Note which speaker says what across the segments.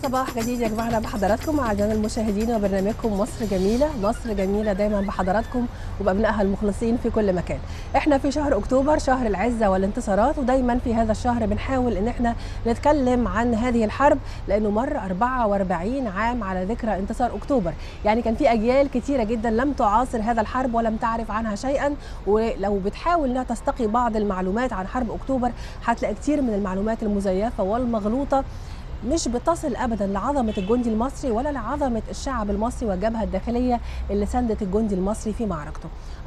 Speaker 1: صباح جديد يجمعنا بحضراتكم اعزائنا المشاهدين وبرنامجكم مصر جميله مصر جميله دايما بحضراتكم وبابنائها المخلصين في كل مكان احنا في شهر اكتوبر شهر العزه والانتصارات ودايما في هذا الشهر بنحاول ان احنا نتكلم عن هذه الحرب لانه مر 44 عام على ذكرى انتصار اكتوبر يعني كان في اجيال كثيره جدا لم تعاصر هذا الحرب ولم تعرف عنها شيئا ولو بتحاول انها تستقي بعض المعلومات عن حرب اكتوبر هتلاقي كثير من المعلومات المزيفه والمغلوطه مش بتصل ابدا لعظمه الجندي المصري ولا لعظمه الشعب المصري والجبهه الداخليه اللي سندت الجندي المصري في معركته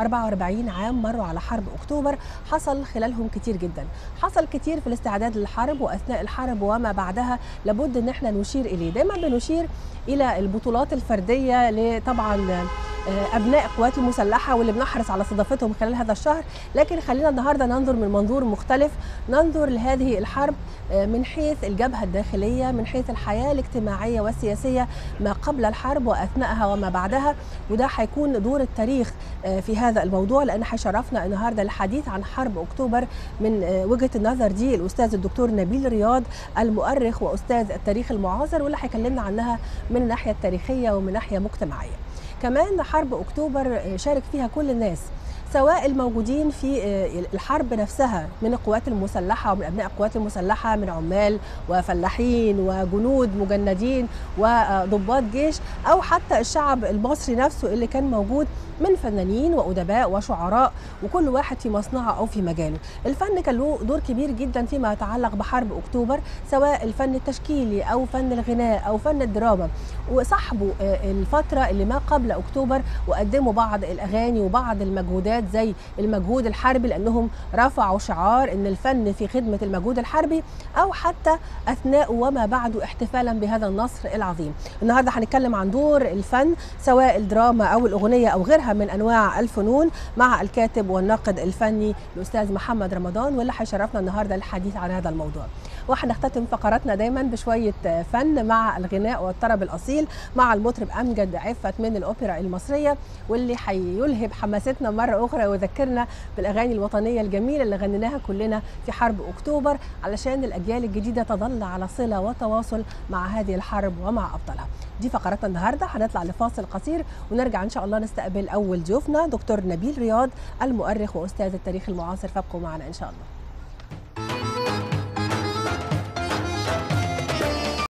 Speaker 1: 44 عام مروا على حرب اكتوبر حصل خلالهم كتير جدا حصل كتير في الاستعداد للحرب واثناء الحرب وما بعدها لابد ان احنا نشير اليه دايما بنشير الى البطولات الفرديه لطبعا ابناء القوات المسلحه واللي بنحرص على استضافتهم خلال هذا الشهر لكن خلينا النهارده ننظر من منظور مختلف ننظر لهذه الحرب من حيث الجبهه الداخليه من حيث الحياه الاجتماعيه والسياسيه ما قبل الحرب واثناءها وما بعدها وده هيكون دور التاريخ في هذا الموضوع لان هيشرفنا النهارده الحديث عن حرب اكتوبر من وجهه النظر دي الاستاذ الدكتور نبيل رياض المؤرخ واستاذ التاريخ المعاصر واللي هيكلمنا عنها من الناحيه التاريخيه ومن ناحيه مجتمعيه كمان حرب اكتوبر شارك فيها كل الناس سواء الموجودين في الحرب نفسها من القوات المسلحه ومن ابناء القوات المسلحه من عمال وفلاحين وجنود مجندين وضباط جيش او حتى الشعب المصري نفسه اللي كان موجود من فنانين وادباء وشعراء وكل واحد في مصنعه او في مجاله الفن كان له دور كبير جدا فيما يتعلق بحرب اكتوبر سواء الفن التشكيلي او فن الغناء او فن الدراما وصاحبوا الفتره اللي ما قبل اكتوبر وقدموا بعض الاغاني وبعض المجهودات زي المجهود الحربي لانهم رفعوا شعار ان الفن في خدمه المجهود الحربي او حتى اثناء وما بعده احتفالا بهذا النصر العظيم النهارده هنتكلم عن دور الفن سواء الدراما او الاغنيه او غيرها من انواع الفنون مع الكاتب والناقد الفني الاستاذ محمد رمضان واللي هيشرفنا النهارده للحديث عن هذا الموضوع وهنختتم فقراتنا دايما بشويه فن مع الغناء والطرب الاصيل مع المطرب امجد عفت من الاوبرا المصريه واللي هيلهب حماستنا مره اخرى ويذكرنا بالاغاني الوطنيه الجميله اللي غنيناها كلنا في حرب اكتوبر علشان الاجيال الجديده تظل على صله وتواصل مع هذه الحرب ومع ابطالها دي فقراتنا النهارده هنطلع لفاصل قصير ونرجع ان شاء الله نستقبل اول ضيوفنا دكتور نبيل رياض المؤرخ واستاذ التاريخ المعاصر فابقوا معنا ان شاء الله